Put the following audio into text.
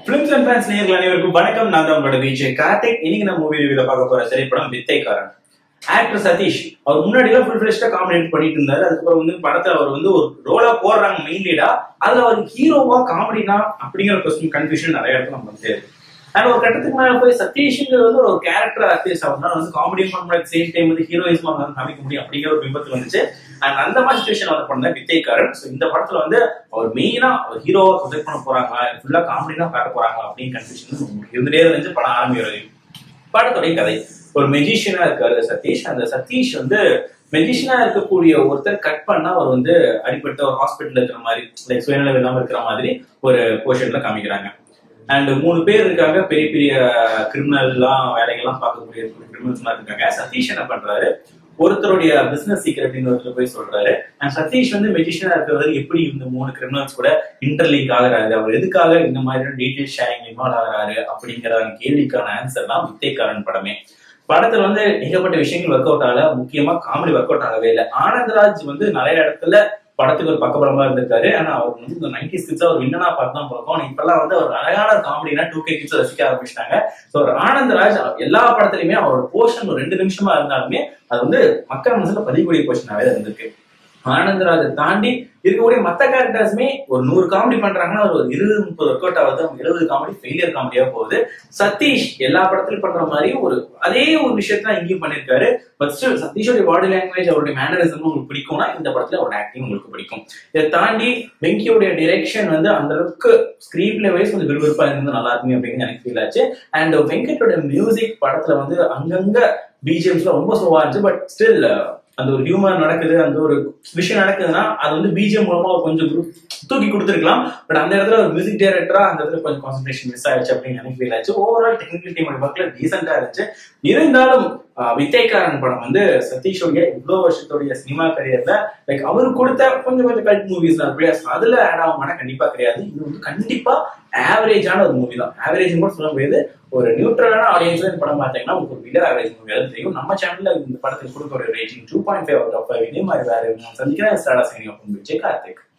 films and fans நேயர்கள் அனைவருக்கும் வணக்கம் நான் தான் உங்களோட விஜய் கார்த்திக் இன்னைக்கு நம்ம மூவி ரிவியூல பார்க்க போற திரைப்படம் வித்தைக்காரன் ஆக்டர் சதீஷ் அவர் முன்னாடி எல்லாம் ஃபுல் ஃபிளெஷ்டா காமெடி பண்ணிட்டு இருந்தாரு அதுக்கப்புறம் வந்து படத்துல அவர் வந்து ஒரு ரோலா போடுறாங்க மெயின் லீடா அதுல அவர் ஹீரோவா காமெடினா அப்படிங்கிற கொஸ்டின் கன்ஃபியூஷன் நிறைய இடத்துல நம்ம வந்து அண்ட் ஒரு கட்டத்துக்கு மேல போய் சதீஷ்ங்கிறது வந்து ஒரு கேரக்டர் ஆர்டிஸ்ட் அவனால வந்து காமெடியும் பண்ண முடியாது சேம் டைம் வந்து ஹீரோயிசம் வந்து காமிக்க முடியும் அப்படிங்கிற ஒரு விபத்து வந்துச்சு அண்ட் அந்த மாதிரி சுச்சுவேஷன் வந்து பண்ண வித்தைக்காரன் ஸோ இந்த படத்துல வந்து அவர் மெயினா ஒரு ஹீரோவா ப்ரொஜெக்ட் பண்ண போறாங்க ஃபுல்லா காமெடி தான் காட்ட போறாங்க அப்படின்னு கன்ஃபியூஷன் இருந்துட்டே இருந்துச்சு படம் ஆரம்பிக்கிறது படத்துடைய கதை ஒரு மெஜிஷியனா இருக்காரு சதீஷ் அந்த சதீஷ் வந்து மெஜிஷியனா இருக்கக்கூடிய ஒருத்தர் கட் பண்ணா அவர் வந்து அடிப்பட்ட ஒரு ஹாஸ்பிட்டல் இருக்கிற மாதிரி லைக் சுயநலம் இல்லாம இருக்கிற மாதிரி ஒரு போர்ஷன்ல காமிக்கிறாங்க அண்ட் மூணு பேர் இருக்காங்க பெரிய பெரிய கிரிமினல்லாம் வேலைகள்லாம் பார்க்கக்கூடிய கிரிமினல்ஸ் எல்லாம் இருக்காங்க சதீஷ் என்ன பண்றாரு ஒருத்தருடைய பிசினஸ் சீக்கிரட் இன்னொருத்தர் போய் சொல்றாரு அண்ட் சதீஷ் வந்து மெஜிஷியனா இருக்கிறவர் எப்படி இந்த மூணு கிரிமினல்ஸ் கூட இன்டர்லிங்க் ஆகுறாரு அவர் எதுக்காக இந்த மாதிரியான டீடைல் ஷேரிங் இன்வால்வ் ஆகுறாரு அப்படிங்கிற கேள்விக்கான ஆன்சர் தான் வித்தைக்காரன் படமே படத்துல வந்து ஏகப்பட்ட விஷயங்கள் ஒர்க் அவுட் ஆகல முக்கியமா காமெடி ஒர்க் அவுட் ஆகவே இல்லை ஆனந்தராஜ் வந்து நிறைய இடத்துல படத்துக்கு ஒரு பக்கபலமா இருந்திருக்காரு ஆனா அவர் வந்து இந்த நைன்டி சிக்ஸ் அவர் வின்னனா பார்த்து தான் பழக்கம் இப்பெல்லாம் வந்து அவர் அழகான காமெடினா டூ கே கிட்ஸ் ரசிக்க ஆரம்பிச்சிட்டாங்க ஸோ ஒரு ஆனந்தராஜ் எல்லா படத்துலயுமே அவரோட போர்ஷன் ஒரு ரெண்டு நிமிஷமா இருந்தாலுமே அது வந்து மக்கள் மனசுல பதிவுக்கூடிய போர்ஷனாவே இருந்திருக்கு ஆனந்தராஜை தாண்டி இருக்கக்கூடிய மத்த கேரக்டர்ஸுமே ஒரு நூறு காமெடி பண்றாங்கன்னா ஒரு இருபது முப்பது ஒர்க் அவுட் ஆகுது அவங்க எழுபது காமெடி ஃபெயிலியர் காமெடியா போகுது சதீஷ் எல்லா படத்துலயும் பண்ற மாதிரி ஒரு அதே ஒரு விஷயத்தான் இங்கேயும் பண்ணிருக்காரு பட் ஸ்டில் சதீஷோட பாடி லாங்குவேஜ் அவருடைய மேனரிசம் உங்களுக்கு பிடிக்கும்னா இந்த படத்துல அவரோட ஆக்டிங் உங்களுக்கு பிடிக்கும் இதை தாண்டி வெங்கியோடைய டிரெக்ஷன் வந்து அந்த அளவுக்கு ஸ்கிரீன் பிளே வைஸ் கொஞ்சம் விறுவிறுப்பா இருந்து நல்லா இருக்குமே அப்படின்னு எனக்கு ஃபீல் ஆச்சு அண்ட் வெங்கட்டோட மியூசிக் படத்துல வந்து அங்கங்க பிஜிஎம்ஸ்ல ரொம்ப ஸ்லோவா இருந்துச்சு பட் ஸ்டில் அந்த ஒரு ஹியூமர் நடக்குது அந்த ஒரு விஷயம் நடக்குதுன்னா அது வந்து பிஜிஎம் மூலமா கொஞ்சம் குரூப் தூக்கி கொடுத்துருக்கலாம் பட் அந்த இடத்துல ஒரு மியூசிக் டைரக்டரா அந்த இடத்துல கொஞ்சம் கான்சன்ட்ரேஷன் மிஸ் ஆயிடுச்சு அப்படின்னு எனக்கு ஃபீல் ஆச்சு ஓவரால் டெக்னிக்கல் டீமோட ஒர்க்ல டீசெண்டா இருந்துச்சு இருந்தாலும் வித்தைக்காரன் படம் வந்து சதீஷோடைய இவ்வளவு வருஷத்துடைய சினிமா கரியர்ல லைக் அவரு கொடுத்த கொஞ்சம் கொஞ்சம் கல்ட் மூவிஸ் தான் அதுல ஆட் ஆகுமானா கண்டிப்பா கிடையாது இது வந்து கண்டிப்பா ஆவரேஜான ஒரு மூவி தான் ஆவரேஜ் கூட சொல்ல முடியாது ஒரு நியூட்ரலான ஆடியன்ஸ்ல இந்த படம் பார்த்தீங்கன்னா உங்களுக்கு ஒரு பிலோ ஆவரேஜ் மூவி அது தெரியும் நம்ம சேனல்ல இந்த படத்துக்கு கொடுக்க ஒரு rating two point five out of five இதே மாதிரி வேற சந்திக்கிறேன் ஸ்டாடா சைனிங் அப்படின்னு விஜய் கார்த்திக்